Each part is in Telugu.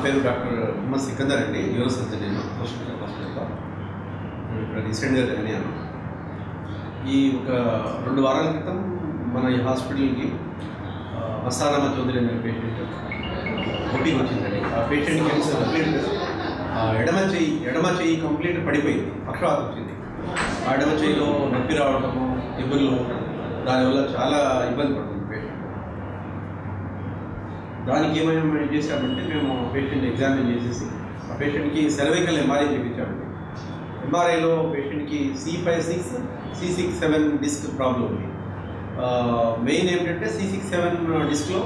పేరు డాక్టర్ మొహమ్మద్ సికందర్ అండి న్యూరో సర్జన్ నేను పోస్ట్ హాస్పిటల్లో నేను ఇక్కడ రీసెంట్గా జాయిన్ అయ్యాను ఈ ఒక రెండు వారాల క్రితం మన ఈ హాస్పిటల్కి ఆ, మస్తానమ్మ చౌదరి అనే పేషెంట్ ఓపీకి వచ్చిందండి ఆ పేషెంట్కి ఏం కంప్లీట్ ఆ, ఎడమ చెయ్యి ఎడమ చెయ్యి కంప్లీట్ పడిపోయింది పక్షవాత వచ్చింది ఆ ఎడమ చెయ్యిలో నొప్పి రావడము ఇబ్బందులు ఉండడం దానివల్ల చాలా ఇబ్బంది పడుతుంది పేషెంట్ దానికి ఏమైనా మేము చేసామంటే మేము పేషెంట్ ఎగ్జామిన్ చేసేసి ఆ పేషెంట్కి సర్వైకల్ ఎంఆర్ఐ చేయించామండి ఎంఆర్ఐలో పేషెంట్కి C five six C six seven disc problem ఉంది మెయిన్ ఏంటంటే సి సిక్స్ సెవెన్ డిస్క్లో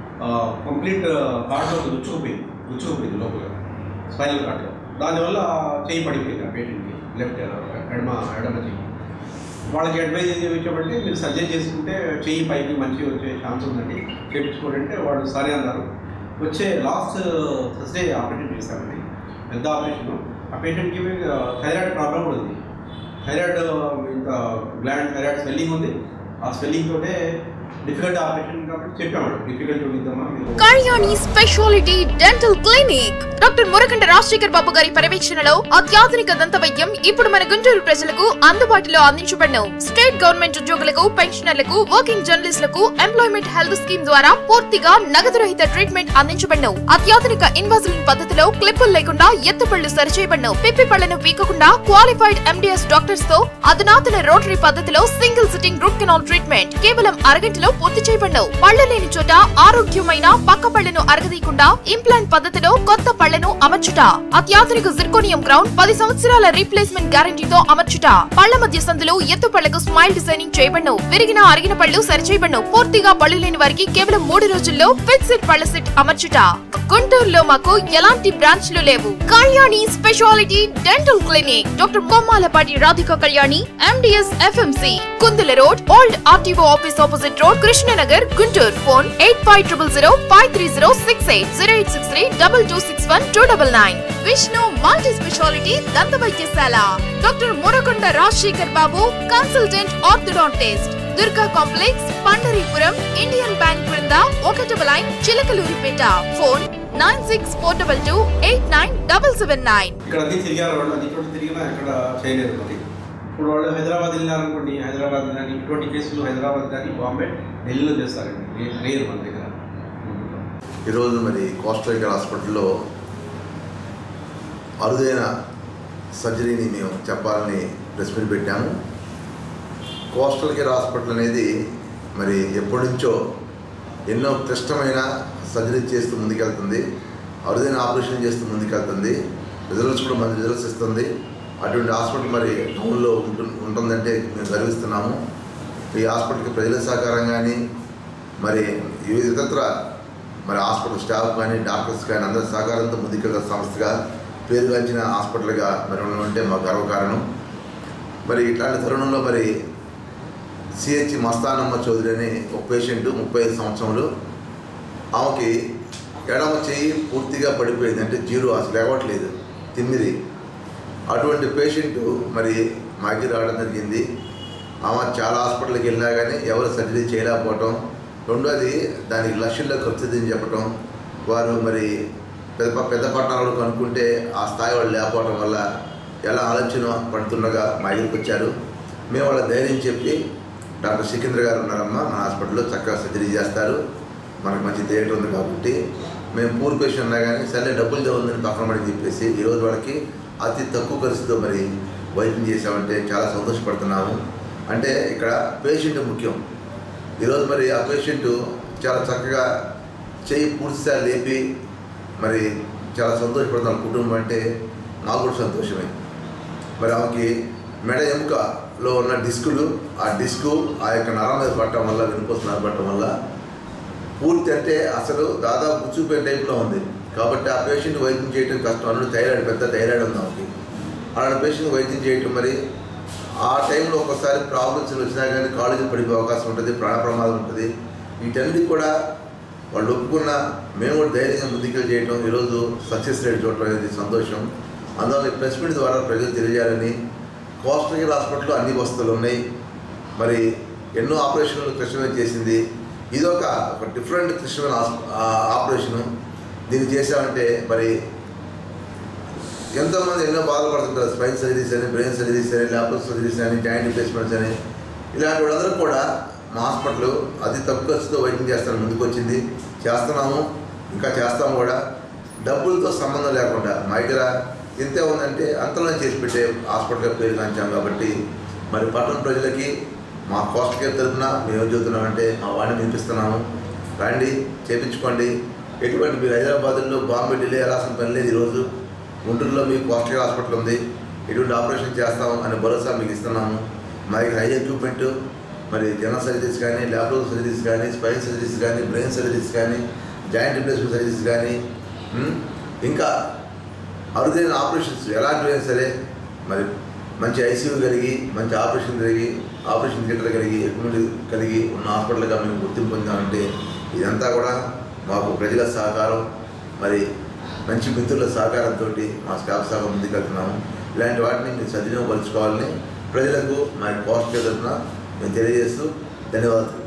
కంప్లీట్ కార్డ్లో గుచ్చుకుపోయింది గుచ్చుకుపోయింది లోపల స్పైనల్ కార్డ్లో దానివల్ల చేయి పడిపోయింది ఆ పేషెంట్కి లెఫ్ట్ ఎడమ ఎడమ చెయ్యి వాళ్ళకి అడ్వైజ్ ఏం చేయించామంటే మీరు సర్జరీ చేసుకుంటే చెయ్యి పైకి మంచిగా వచ్చే ఛాన్స్ ఉందండి చేయించుకోండి అంటే వాళ్ళు సరే అన్నారు వచ్చే లాస్ట్ థర్స్డే ఆపరేషన్ చేశామండి పెద్ద ఆపరేషన్ ఆ పేషెంట్కి థైరాయిడ్ ప్రాబ్లం కూడా ఉంది థైరాయిడ్ ఇంకా గ్లాండ్ థైరాయిడ్ స్వెల్లింగ్ ఉంది ఆ స్వెల్లింగ్ తోటే డిఫికల్ట్ ఆపరేషన్ కాబట్టి చెప్పాము డిఫికల్ట్ ఉండిద్దామా మీరు Kalyani speciality dental clinic doctor Murakanda Rajasekhar Babu గారి పర్యవేక్షణలో అత్యాధునిక దంత వైద్యం ఇప్పుడు మన గుంటూరు ప్రజలకు అందుబాటులో అందించబడను స్టేట్ గవర్నమెంట్ ఉద్యోగులకు పెన్షనర్లకు వర్కింగ్ జర్నలిస్టులకు ఎంప్లాయ్మెంట్ హెల్త్ స్కీమ్ ద్వారా పూర్తిగా నగదు రహిత ట్రీట్మెంట్ అందించబడను అత్యాధునిక ఇన్వాజిలిన్ పద్ధతిలో క్లిప్పులు లేకుండా ఎత్తుపళ్లు సరిచేయబడను పిప్పి పళ్లను పీకకుండా క్వాలిఫైడ్ ఎండిఎస్ డాక్టర్స్ తో అధునాతన రోటరీ పద్ధతిలో single sitting root canal treatment కేవలం అరగంటలో పూర్తి చేయబడను పళ్ళు లేని చోట ఆరోగ్యమైన పక్క పళ్లను అరగదీయకుండా ఇంప్లాంట్ పద్ధతిలో కొత్త పళ్లను అమర్చుట అత్యాధునిక జిర్కోనియం గ్రౌండ్ పది సంవత్సరాల రీప్లేస్మెంట్ గ్యారంటీతో అమర్చుట పళ్ల మధ్య సందులు ఎత్తు పళ్లకు స్మైల్ డిజైనింగ్ చేయబడను విరిగిన అరిగిన పళ్ళు సరిచేయబడను పూర్తిగా పళ్ళు లేని వారికి కేవలం మూడు రోజుల్లో ఫిక్స్డ్ పళ్ల సెట్ అమర్చుట గుంటూరులో మాకు ఎలాంటి బ్రాంచ్లు లేవు Kalyani speciality dental clinic doctor Bommalapati Radhika Kalyani MDS FMC Kundula road old RTO office opposite road Krishnanagar Guntur phone eight five triple zero five three zero six eight zero eight six three double two six one two double nine Vishnu multi speciality దంత వైద్యశాల doctor Murakonda Rajasekhar Babu consultant orthodontist Durga complex Pandaripuram Indian bank క్రింద ఒకటవ line Chilakaluripet phone nine six four double two eight nine double seven nine ఇక్కడ అన్ని తిరిగారు వాళ్ళు అన్ని చోట్ల తిరిగినా ఎక్కడ చేయలేదు మరి ఇప్పుడు వాళ్ళు హైదరాబాద్ వెళ్ళారనుకోండి హైదరాబాద్ కానీ ఇటువంటి కేసులు హైదరాబాద్ కానీ బాంబే ఢిల్లీలో చేస్తారండి లేదు మన దగ్గర ఈరోజు మరి కోస్టల్ కేర్ హాస్పిటల్లో అరుదైన సర్జరీని మేము చెప్పాలని ప్రెస్ మీట్ పెట్టాము కోస్టల్ కేర్ హాస్పిటల్ అనేది మరి ఎప్పటి నుంచో ఎన్నో క్లిష్టమైన సర్జరీ చేస్తూ ముందుకెళ్తుంది అరుదైన ఆపరేషన్ చేస్తూ ముందుకెళ్తుంది రిజల్ట్స్ కూడా మంచి రిజల్ట్స్ ఇస్తుంది అటువంటి హాస్పిటల్ మరి టౌన్లో ఉంటు ఉంటుందంటే మేము గర్విస్తున్నాము ఈ హాస్పిటల్కి ప్రజల సహకారం కానీ మరి వివిధ ఇతరత్ర మరి హాస్పిటల్ స్టాఫ్ కానీ డాక్టర్స్ కానీ అందరి సహకారంతో ముందుకెళ్ళిన సంస్థగా పేరుగాంచిన హాస్పిటల్గా మరి ఉండమంటే మా గర్వకారణం మరి ఇట్లాంటి తరుణంలో మరి సిహెచ్ మస్తానమ్మ చౌదరి అనే ఒక పేషెంట్ ముప్పై ఐదు సంవత్సరములు ఆమెకి ఎడమ చెయ్యి పూర్తిగా పడిపోయింది అంటే జీరో అసలు లేవట్లేదు తిమ్మిది అటువంటి పేషెంట్ మరి మాకి రావడం జరిగింది ఆమె చాలా హాస్పిటల్కి వెళ్ళినా కానీ ఎవరు సర్జరీ చేయలేకపోవటం రెండోది దానికి లక్షల్లో ఖర్చు అని చెప్పటం వారు మరి పెద్ద పెద్ద పట్టణాలు కనుక్కుంటే ఆ స్థాయి వాళ్ళు లేకపోవడం వల్ల ఎలా ఆలోచన పడుతుండగా మా దగ్గరికి వచ్చారు మేము వాళ్ళ ధైర్యం చెప్పి డాక్టర్ సికింద్ర గారు ఉన్నారమ్మా మన హాస్పిటల్లో చక్కగా సర్జరీ చేస్తారు మనకు మంచి థియేటర్ ఉంది కాబట్టి మేము పూర్ పేషెంట్ ఉన్నా కానీ సరే డబ్బులు చదువుందని పక్కన పడి చెప్పేసి ఈరోజు వాళ్ళకి అతి తక్కువ ఖర్చుతో మరి వైద్యం చేసామంటే చాలా సంతోషపడుతున్నాము అంటే ఇక్కడ పేషెంట్ ముఖ్యం ఈరోజు మరి ఆ పేషెంట్ చాలా చక్కగా చేయి పూర్తిగా లేపి మరి చాలా సంతోషపడుతున్న కుటుంబం అంటే నాకు కూడా సంతోషమే మరి ఆమెకి మెడ ఎముకలో ఉన్న డిస్కులు ఆ డిస్కు ఆ యొక్క నరం మీద పట్టడం వల్ల వెనుకొస్తున్న నరం పట్టడం వల్ల పూర్తి అంటే అసలు దాదాపు గుచ్చుపోయే టైప్లో ఉంది కాబట్టి ఆ పేషెంట్ వైద్యం చేయడం కష్టం అన్నాడు థైరాయిడ్ పెద్ద థైరాయిడ్ ఉంది ఆమెకి అలాంటి పేషెంట్ వైద్యం చేయటం మరి ఆ టైంలో ఒకసారి ప్రాబ్లమ్స్ వచ్చినా కానీ కాలేజీ పడిపోయే అవకాశం ఉంటుంది ప్రాణ ప్రమాదం ఉంటుంది వీటన్నిటి కూడా వాళ్ళు ఒప్పుకున్న మేము కూడా ధైర్యంగా ముందుకెళ్ళి చేయటం ఈరోజు సక్సెస్ రేట్ చూడటం అనేది సంతోషం అందువల్ల ఈ ప్రెస్ మీట్ ద్వారా ప్రజలు తెలియజేయాలని కోస్టల్ హాస్పిటల్లో అన్ని వస్తువులు ఉన్నాయి మరి ఎన్నో ఆపరేషన్లు కృష్ణమే చేసింది ఇదొక ఒక డిఫరెంట్ కృష్ణమైన ఆపరేషను దీన్ని చేసామంటే మరి ఎంతోమంది ఎన్నో బాధపడుతుంటారు స్పైన్ సర్జరీస్ అని బ్రెయిన్ సర్జరీస్ అని ల్యాప్టాప్ సర్జరీస్ అని జాయింట్ రిప్లేస్మెంట్స్ అని ఇలాంటి వాళ్ళందరూ కూడా మా హాస్పిటల్ అతి తక్కువ ఖర్చుతో వైద్యం చేస్తాను ముందుకు వచ్చింది చేస్తున్నాము ఇంకా చేస్తాము కూడా డబ్బులతో సంబంధం లేకుండా మా దగ్గర ఎంతే ఉందంటే అంతలో చేసి పెట్టే హాస్పిటల్గా పేరు కాంచాం కాబట్టి మరి పట్టణ ప్రజలకి మా కోస్ట్ కేర్ తరఫున మేము ఏం చెబుతున్నామంటే మా వాడిని వినిపిస్తున్నాము రండి చేపించుకోండి ఎటువంటి మీరు హైదరాబాద్లో బాంబే ఢిల్లీ వెళ్ళాల్సిన పని లేదు ఈరోజు గుంటూరులో మీకు కోస్ట్ కేర్ హాస్పిటల్ ఉంది ఎటువంటి ఆపరేషన్ చేస్తాం అనే భరోసా మీకు ఇస్తున్నాము మా దగ్గర హై ఎక్విప్మెంట్ మరి జనరల్ సర్జరీస్ కానీ ల్యాప్టాప్ సర్జరీస్ కానీ స్పైన్ సర్జరీస్ కానీ బ్రెయిన్ సర్జరీస్ కానీ జాయింట్ రిప్లేస్మెంట్ సర్జరీస్ కానీ ఉమ్, ఇంకా అరుదైన ఆపరేషన్స్ ఎలాంటివైనా సరే మరి మంచి ఐసీయూ కలిగి మంచి ఆపరేషన్ కలిగి ఆపరేషన్ థియేటర్ కలిగి ఎక్విప్మెంట్ కలిగి ఉన్న హాస్పిటల్గా మేము గుర్తింపు పొందామంటే ఇదంతా కూడా మాకు ప్రజల సహకారం మరి మంచి మిత్రుల సహకారంతో మా స్టాఫ్ సహా ముందుకెళ్తున్నాము ఇలాంటి వాటిని మీరు సద్వినియోగపరుచుకోవాలని ప్రజలకు మా పోస్ట్ తరఫున మేము తెలియజేస్తూ ధన్యవాదాలు